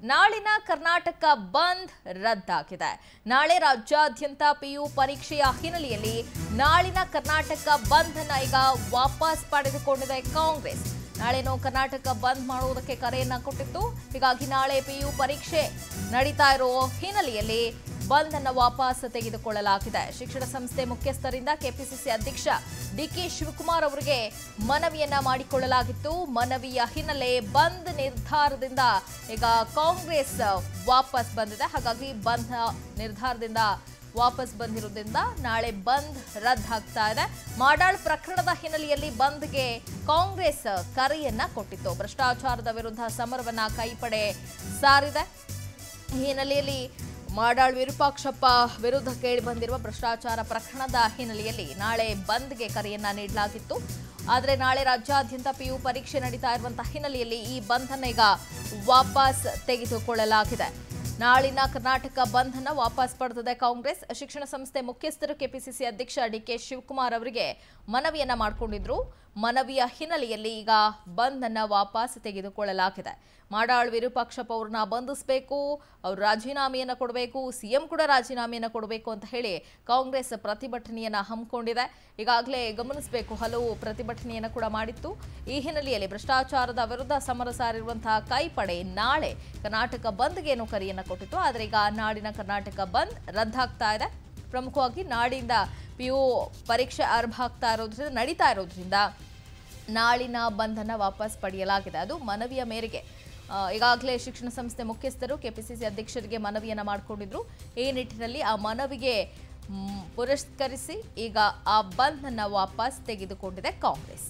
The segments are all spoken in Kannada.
ನಾಳಿನ ಕರ್ನಾಟಕ ಬಂದ್ ರದ್ದಾಗಿದೆ ನಾಳೆ ರಾಜ್ಯಾದ್ಯಂತ ಪಿಯು ಪರೀಕ್ಷೆಯ ಹಿನ್ನೆಲೆಯಲ್ಲಿ ನಾಳಿನ ಕರ್ನಾಟಕ ಬಂದ್ ಅನ್ನ ಈಗ ವಾಪಸ್ ಪಡೆದುಕೊಂಡಿದೆ ಕಾಂಗ್ರೆಸ್ ನಾಳೆನೂ ಕರ್ನಾಟಕ ಬಂದ್ ಮಾಡುವುದಕ್ಕೆ ಕರೆಯನ್ನ ಕೊಟ್ಟಿತ್ತು ಹೀಗಾಗಿ ನಾಳೆ ಪಿಯು ಪರೀಕ್ಷೆ ನಡೀತಾ ಇರೋ ಹಿನ್ನೆಲೆಯಲ್ಲಿ ಬಂದ್ ಅನ್ನ ವಾಪಸ್ ತೆಗೆದುಕೊಳ್ಳಲಾಗಿದೆ ಶಿಕ್ಷಣ ಸಂಸ್ಥೆ ಮುಖ್ಯಸ್ಥರಿಂದ ಕೆಪಿಸಿಸಿ ಅಧ್ಯಕ್ಷ ಡಿಕೆ ಶಿವಕುಮಾರ್ ಅವರಿಗೆ ಮನವಿಯನ್ನ ಮಾಡಿಕೊಳ್ಳಲಾಗಿತ್ತು ಮನವಿಯ ಹಿನ್ನೆಲೆ ಬಂದ್ ನಿರ್ಧಾರದಿಂದ ಈಗ ಕಾಂಗ್ರೆಸ್ ವಾಪಸ್ ಬಂದಿದೆ ಹಾಗಾಗಿ ಬಂದ್ ನಿರ್ಧಾರದಿಂದ ವಾಪಸ್ ಬಂದಿರೋದ್ರಿಂದ ನಾಳೆ ಬಂದ್ ರದ್ದಾಗ್ತಾ ಇದೆ ಮಾಡಾಳ್ ಪ್ರಕರಣದ ಹಿನ್ನೆಲೆಯಲ್ಲಿ ಬಂದ್ಗೆ ಕಾಂಗ್ರೆಸ್ ಕರೆಯನ್ನ ಕೊಟ್ಟಿತ್ತು ಭ್ರಷ್ಟಾಚಾರದ ವಿರುದ್ಧ ಸಮರವನ್ನ ಕೈಪಡೆ ಸಾರಿದೆ ಈ ಹಿನ್ನೆಲೆಯಲ್ಲಿ ಮಾಡಾಳ್ ವಿರೂಪಾಕ್ಷಪ್ಪ ವಿರುದ್ಧ ಕೇಳಿ ಬಂದಿರುವ ಭ್ರಷ್ಟಾಚಾರ ಪ್ರಕರಣದ ಹಿನ್ನೆಲೆಯಲ್ಲಿ ನಾಳೆ ಬಂದ್ಗೆ ಕರೆಯನ್ನ ನೀಡಲಾಗಿತ್ತು ಆದರೆ ನಾಳೆ ರಾಜ್ಯಾದ್ಯಂತ ಪಿಯು ಪರೀಕ್ಷೆ ನಡೀತಾ ಇರುವಂತಹ ಹಿನ್ನೆಲೆಯಲ್ಲಿ ಈ ಬಂಧನ ಈಗ ವಾಪಸ್ ತೆಗೆದುಕೊಳ್ಳಲಾಗಿದೆ ನಾಳಿನ ಕರ್ನಾಟಕ ಬಂಧನ ವಾಪಸ್ ಪಡೆದಿದೆ ಕಾಂಗ್ರೆಸ್ ಶಿಕ್ಷಣ ಸಂಸ್ಥೆ ಮುಖ್ಯಸ್ಥರು ಕೆಪಿಸಿಸಿ ಅಧ್ಯಕ್ಷ ಡಿಕೆ ಶಿವಕುಮಾರ್ ಅವರಿಗೆ ಮನವಿಯನ್ನ ಮಾಡಿಕೊಂಡಿದ್ರು ಮನವಿಯ ಹಿನ್ನೆಲೆಯಲ್ಲಿ ಈಗ ಬಂದ್ ಅನ್ನ ವಾಪಸ್ ತೆಗೆದುಕೊಳ್ಳಲಾಗಿದೆ ಮಾಡಾಳ್ ವಿರೂಪಾಕ್ಷಪ್ಪ ಅವ್ರನ್ನ ಬಂಧಿಸಬೇಕು ಅವ್ರು ರಾಜೀನಾಮೆಯನ್ನ ಕೊಡಬೇಕು ಸಿಎಂ ಕೂಡ ರಾಜೀನಾಮೆಯನ್ನ ಕೊಡಬೇಕು ಅಂತ ಹೇಳಿ ಕಾಂಗ್ರೆಸ್ ಪ್ರತಿಭಟನೆಯನ್ನ ಹಮ್ಮಿಕೊಂಡಿದೆ ಈಗಾಗಲೇ ಗಮನಿಸಬೇಕು ಹಲವು ಪ್ರತಿಭಟನೆಯನ್ನ ಕೂಡ ಮಾಡಿತ್ತು ಈ ಹಿನ್ನೆಲೆಯಲ್ಲಿ ಭ್ರಷ್ಟಾಚಾರದ ವಿರುದ್ಧ ಸಮರ ಸಾರಿರುವಂತಹ ಕೈಪಡೆ ನಾಳೆ ಕರ್ನಾಟಕ ಬಂದ್ಗೇನು ಕರೆಯನ್ನ ಕೊಟ್ಟಿತ್ತು ಆದರೆ ಈಗ ನಾಡಿನ ಕರ್ನಾಟಕ ಬಂದ್ ರದ್ದಾಗ್ತಾ ಇದೆ ಪ್ರಮುಖವಾಗಿ ನಾಡಿಂದ ಪಿಯು ಪರೀಕ್ಷೆ ಆರಂಭ ಆಗ್ತಾ ಇರೋದ್ರಿಂದ ನಡೀತಾ ಇರೋದ್ರಿಂದ ನಾಳಿನ ಬಂಧನ ವಾಪಸ್ ಪಡೆಯಲಾಗಿದೆ ಅದು ಮನವಿಯ ಮೇರೆಗೆ ಆ, ಈಗಾಗಲೇ ಶಿಕ್ಷಣ ಸಂಸ್ಥೆ ಮುಖ್ಯಸ್ಥರು ಕೆಪಿಸಿಸಿ ಅಧ್ಯಕ್ಷರಿಗೆ ಮನವಿಯನ್ನ ಮಾಡಿಕೊಂಡಿದ್ರು ಈ ನಿಟ್ಟಿನಲ್ಲಿ ಆ ಮನವಿಗೆ ಮ್, ಪುರಸ್ಕರಿಸಿ ಈಗ ಆ ಬಂದ್ ಅನ್ನ ವಾಪಸ್ ತೆಗೆದುಕೊಂಡಿದೆ ಕಾಂಗ್ರೆಸ್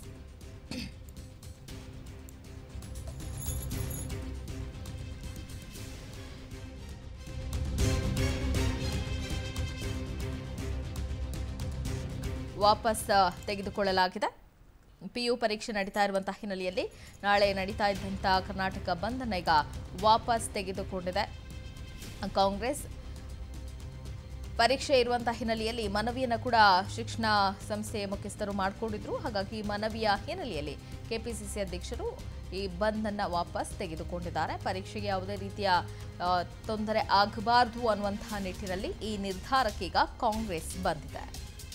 ವಾಪಸ್ ಆ, ತೆಗೆದುಕೊಳ್ಳಲಾಗಿದೆ ಪಿಯು ಪರೀಕ್ಷೆ ನಡೀತಾ ಇರುವಂತಹ ಹಿನ್ನೆಲೆಯಲ್ಲಿ ನಾಳೆ ನಡೀತಾ ಇದ್ದಂಥ ಕರ್ನಾಟಕ ಬಂದನ್ನು ಈಗ ವಾಪಸ್ ತೆಗೆದುಕೊಂಡಿದೆ ಕಾಂಗ್ರೆಸ್ ಪರೀಕ್ಷೆ ಇರುವಂತಹ ಹಿನ್ನೆಲೆಯಲ್ಲಿ ಮನವಿಯನ್ನು ಕೂಡ ಶಿಕ್ಷಣ ಸಂಸ್ಥೆಯ ಮುಖ್ಯಸ್ಥರು ಮಾಡಿಕೊಂಡಿದ್ರು ಹಾಗಾಗಿ ಮನವಿಯ ಹಿನ್ನೆಲೆಯಲ್ಲಿ ಕೆಪಿಸಿಸಿ ಅಧ್ಯಕ್ಷರು ಈ ಬಂದನ್ನು ವಾಪಸ್ ತೆಗೆದುಕೊಂಡಿದ್ದಾರೆ ಪರೀಕ್ಷೆಗೆ ಯಾವುದೇ ರೀತಿಯ ಆ, ತೊಂದರೆ ಆಗಬಾರದು ಅನ್ನುವಂತಹ ನಿಟ್ಟಿನಲ್ಲಿ ಈ ನಿರ್ಧಾರಕ್ಕೀಗ ಕಾಂಗ್ರೆಸ್ ಬಂದಿದೆ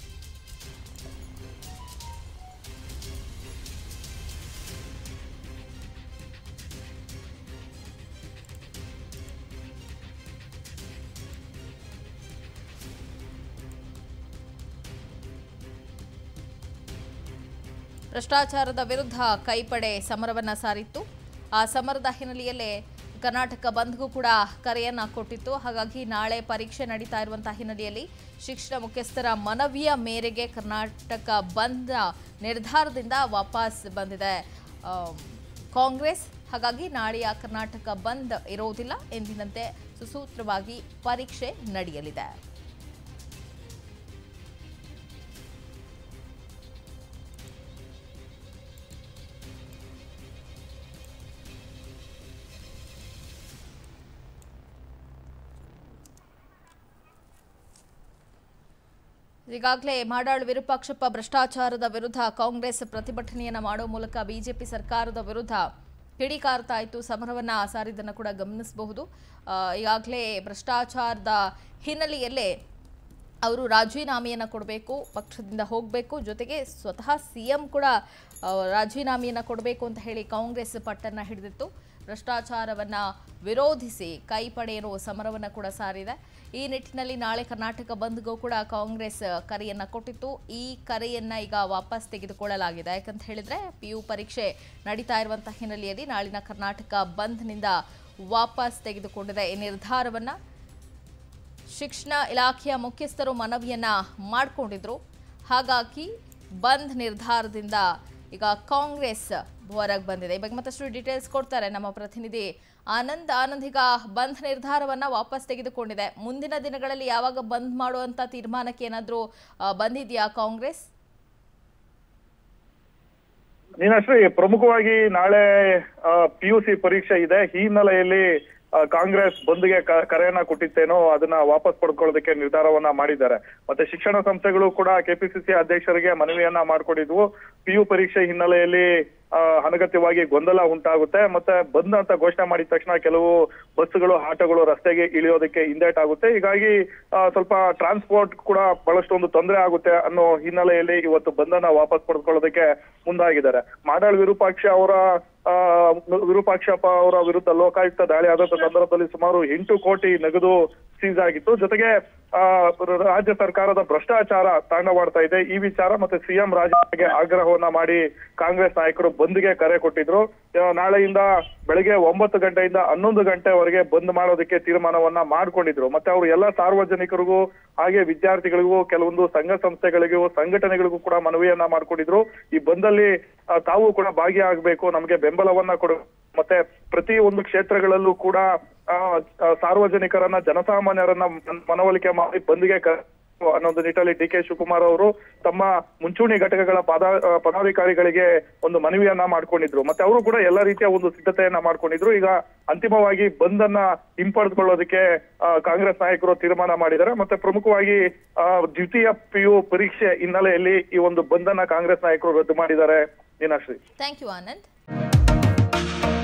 ಭ್ರಷ್ಟಾಚಾರದ ವಿರುದ್ಧ ಕೈಪಡೆ ಸಮರವನ್ನ ಸಾರಿತ್ತು ಆ ಸಮರದ ಹಿನ್ನೆಲೆಯಲ್ಲೇ ಕರ್ನಾಟಕ ಬಂದ್ಗೂ ಕೂಡ ಕರೆಯನ್ನ ಕೊಟ್ಟಿತ್ತು ಹಾಗಾಗಿ ನಾಳೆ ಪರೀಕ್ಷೆ ನಡೀತಾ ಇರುವಂತಹ ಹಿನ್ನೆಲೆಯಲ್ಲಿ ಶಿಕ್ಷಣ ಮುಖ್ಯಸ್ಥರ ಮನವಿಯ ಮೇರೆಗೆ ಕರ್ನಾಟಕ ಬಂದ್ ನಿರ್ಧಾರದಿಂದ ವಾಪಸ್ ಬಂದಿದೆ ಆ, ಕಾಂಗ್ರೆಸ್ ಹಾಗಾಗಿ ನಾಳೆಯ ಕರ್ನಾಟಕ ಬಂದ್ ಇರೋದಿಲ್ಲ ಎಂದಿನಂತೆ ಸುಸೂತ್ರವಾಗಿ ಪರೀಕ್ಷೆ ನಡೆಯಲಿದೆ ಈಗಾಗಲೇ ಮಾಡಾಳ್ ವಿರೂಪಾಕ್ಷಪ್ಪ ಭ್ರಷ್ಟಾಚಾರದ ವಿರುದ್ಧ ಕಾಂಗ್ರೆಸ್ ಪ್ರತಿಭಟನೆಯನ್ನ ಮಾಡುವ ಮೂಲಕ ಬಿಜೆಪಿ ಸರ್ಕಾರದ ವಿರುದ್ಧ ಕಿಡಿಕಾರ್ತಾ ಇತ್ತು ಸಮರವನ್ನ ಸಾರಿದ್ದನ್ನು ಕೂಡ ಗಮನಿಸಬಹುದು ಆ, ಈಗಾಗಲೇ ಭ್ರಷ್ಟಾಚಾರದ ಹಿನ್ನೆಲೆಯಲ್ಲೇ ಅವರು ರಾಜೀನಾಮೆಯನ್ನು ಕೊಡಬೇಕು ಪಕ್ಷದಿಂದ ಹೋಗಬೇಕು ಜೊತೆಗೆ ಸ್ವತಃ ಸಿಎಂ ಕೂಡ ಆ, ರಾಜೀನಾಮೆಯನ್ನು ಕೊಡಬೇಕು ಅಂತ ಹೇಳಿ ಕಾಂಗ್ರೆಸ್ ಪಟ್ಟನ್ನ ಹಿಡಿದಿತ್ತು ಭ್ರಷ್ಟಾಚಾರವನ್ನ ವಿರೋಧಿಸಿ ಕೈಪಡೆಯಲು ಸಮರವನ್ನ ಕೂಡ ಸಾರಿದೆ ಈ ನಿಟ್ಟಿನಲ್ಲಿ ನಾಳೆ ಕರ್ನಾಟಕ ಬಂದ್ಗೂ ಕೂಡ ಕಾಂಗ್ರೆಸ್ ಕರೆಯನ್ನ ಕೊಟ್ಟಿತ್ತು ಈ ಕರೆಯನ್ನ ಈಗ ವಾಪಸ್ ತೆಗೆದುಕೊಳ್ಳಲಾಗಿದೆ ಯಾಕಂತ ಹೇಳಿದ್ರೆ ಪಿ ಯು ಪರೀಕ್ಷೆ ನಡೀತಾ ಇರುವಂತಹ ಹಿನ್ನೆಲೆಯಲ್ಲಿ ನಾಳಿನ ಕರ್ನಾಟಕ ಬಂದ್ನಿಂದ ವಾಪಸ್ ತೆಗೆದುಕೊಂಡಿದೆ ಈ ನಿರ್ಧಾರವನ್ನ ಶಿಕ್ಷಣ ಇಲಾಖೆಯ ಮುಖ್ಯಸ್ಥರು ಮನವಿಯನ್ನ ಮಾಡಿಕೊಂಡಿದ್ರು ಹಾಗಾಗಿ ಬಂದ್ ನಿರ್ಧಾರದಿಂದ ಈಗ ಕಾಂಗ್ರೆಸ್ ಹೊರಗೆ ಬಂದಿದೆ ಈ ಬಗ್ಗೆ ಮತ್ತಷ್ಟು ಡೀಟೇಲ್ಸ್ ಕೊಡ್ತಾರೆ ನಮ್ಮ ಪ್ರತಿನಿಧಿ ಆನಂದ್ ಆನಂದ್ ಈಗ ಬಂದ್ ನಿರ್ಧಾರವನ್ನ ವಾಪಸ್ ತೆಗೆದುಕೊಂಡಿದೆ ಮುಂದಿನ ದಿನಗಳಲ್ಲಿ ಯಾವಾಗ ಬಂದ್ ಮಾಡುವಂತ ತೀರ್ಮಾನಕ್ಕೆ ಏನಾದರೂ ಬಂದಿದೆಯಾ ಕಾಂಗ್ರೆಸ್ ನೀನಶ್ರೀ ಪ್ರಮುಖವಾಗಿ ನಾಳೆ ಪಿ ಯು ಸಿ ಪರೀಕ್ಷೆ ಇದೆ ಈ ಹಿನ್ನೆಲೆಯಲ್ಲಿ ಆ, ಕಾಂಗ್ರೆಸ್ ಬಂದ್ಗೆ ಕ- ಕರೆಯನ್ನ ಕೊಟ್ಟಿತ್ತೇನೋ ಅದನ್ನ ವಾಪಸ್ ಪಡ್ಕೊಳ್ಳೋದಕ್ಕೆ ನಿರ್ಧಾರವನ್ನ ಮಾಡಿದ್ದಾರೆ ಮತ್ತೆ ಶಿಕ್ಷಣ ಸಂಸ್ಥೆಗಳು ಕೂಡ ಕೆಪಿಸಿಸಿ ಅಧ್ಯಕ್ಷರಿಗೆ ಮನವಿಯನ್ನ ಮಾಡ್ಕೊಂಡಿದ್ವು ಪಿ ಯು ಪರೀಕ್ಷೆ ಹಿನ್ನೆಲೆಯಲ್ಲಿ ಆ, ಅನಗತ್ಯವಾಗಿ ಗೊಂದಲ ಉಂಟಾಗುತ್ತೆ ಮತ್ತೆ ಬಂದ್ ಅಂತ ಘೋಷಣೆ ಮಾಡಿದ ತಕ್ಷಣ ಕೆಲವು ಬಸ್ಗಳು ಆಟೋಗಳು ರಸ್ತೆಗೆ ಇಳಿಯೋದಕ್ಕೆ ಹಿಂದೇಟಾಗುತ್ತೆ ಹೀಗಾಗಿ ಆ, ಸ್ವಲ್ಪ ಟ್ರಾನ್ಸ್ಪೋರ್ಟ್ ಕೂಡ ಬಹಳಷ್ಟು ಒಂದು ತೊಂದರೆ ಆಗುತ್ತೆ ಅನ್ನೋ ಹಿನ್ನೆಲೆಯಲ್ಲಿ ಇವತ್ತು ಬಂಧನ ವಾಪಸ್ ಪಡೆದುಕೊಳ್ಳೋದಕ್ಕೆ ಮುಂದಾಗಿದ್ದಾರೆ ಮಾಡಾಳ್ ವಿರೂಪಾಕ್ಷ ಅವರ ಆ, ವಿರೂಪಾಕ್ಷಪ್ಪ ಅವರ ವಿರುದ್ಧ ಲೋಕಾಯುಕ್ತ ದಾಳಿ ಆದಂತ ಸಂದರ್ಭದಲ್ಲಿ ಸುಮಾರು ಎಂಟು ಕೋಟಿ ನಗದು ಸೀಸ್ ಆಗಿತ್ತು ಜೊತೆಗೆ ಆ, ರಾಜ್ಯ ಸರ್ಕಾರದ ಭ್ರಷ್ಟಾಚಾರ ತಾಂಡವಾಡ್ತಾ ಇದೆ ಈ ವಿಚಾರ ಮತ್ತೆ ಸಿಎಂ ರಾಜೀನಾಮೆಗೆ ಆಗ್ರಹವನ್ನ ಮಾಡಿ ಕಾಂಗ್ರೆಸ್ ನಾಯಕರು ಬಂದ್ಗೆ ಕರೆ ಕೊಟ್ಟಿದ್ರು ಆ, ನಾಳೆಯಿಂದ ಬೆಳಗ್ಗೆ ಒಂಬತ್ತು ಗಂಟೆಯಿಂದ ಹನ್ನೊಂದು ಗಂಟೆವರೆಗೆ ಬಂದ್ ಮಾಡೋದಕ್ಕೆ ತೀರ್ಮಾನವನ್ನ ಮಾಡ್ಕೊಂಡಿದ್ರು ಮತ್ತೆ ಅವರು ಎಲ್ಲ ಸಾರ್ವಜನಿಕರಿಗೂ ಹಾಗೆ ವಿದ್ಯಾರ್ಥಿಗಳಿಗೂ ಕೆಲವೊಂದು ಸಂಘ ಸಂಸ್ಥೆಗಳಿಗೂ ಸಂಘಟನೆಗಳಿಗೂ ಕೂಡ ಮನವಿಯನ್ನ ಮಾಡ್ಕೊಂಡಿದ್ರು ಈ ಬಂದಲ್ಲಿ ಆ, ತಾವು ಕೂಡ ಭಾಗಿಯಾಗಬೇಕು ನಮಗೆ ಬೆಂಬಲವನ್ನ ಕೊಡು ಮತ್ತೆ ಪ್ರತಿ ಒಂದು ಕ್ಷೇತ್ರಗಳಲ್ಲೂ ಕೂಡ ಆ, ಆ, ಸಾರ್ವಜನಿಕರನ್ನ ಜನಸಾಮಾನ್ಯರನ್ನ ಮನ್- ಮನವೊಲಿಕೆ ಮಾಡಿ ಬಂದ್ಗೆ ಕ- ಅನ್ನೊಂದು ನಿಟ್ಟಲ್ಲಿ ಡಿ ಕೆ ಶಿವಕುಮಾರ್ ಅವರು ತಮ್ಮ ಮುಂಚೂಣಿ ಘಟಕಗಳ ಪದ ಆ, ಪದಾಧಿಕಾರಿಗಳಿಗೆ ಒಂದು ಮನವಿಯನ್ನ ಮಾಡ್ಕೊಂಡಿದ್ರು ಮತ್ತೆ ಅವರು ಕೂಡ ಎಲ್ಲ ರೀತಿಯ ಒಂದು ಸಿದ್ಧತೆಯನ್ನ ಮಾಡ್ಕೊಂಡಿದ್ರು ಈಗ ಅಂತಿಮವಾಗಿ ಬಂದನ್ನ ಹಿಂಪಡೆದುಕೊಳ್ಳೋದಕ್ಕೆ ಆ, ಕಾಂಗ್ರೆಸ್ ನಾಯಕರು ತೀರ್ಮಾನ ಮಾಡಿದ್ದಾರೆ ಮತ್ತೆ ಪ್ರಮುಖವಾಗಿ ಆ, ದ್ವಿತೀಯ ಪಿಯು ಪರೀಕ್ಷೆ ಹಿನ್ನೆಲೆಯಲ್ಲಿ ಈ ಒಂದು ಬಂದನ್ನ ಕಾಂಗ್ರೆಸ್ ನಾಯಕರು ರದ್ದು ಮಾಡಿದ್ದಾರೆ ಮೀನಾಶ್ರೀ ಥ್ಯಾಂಕ್ ಯು ಆನಂದ್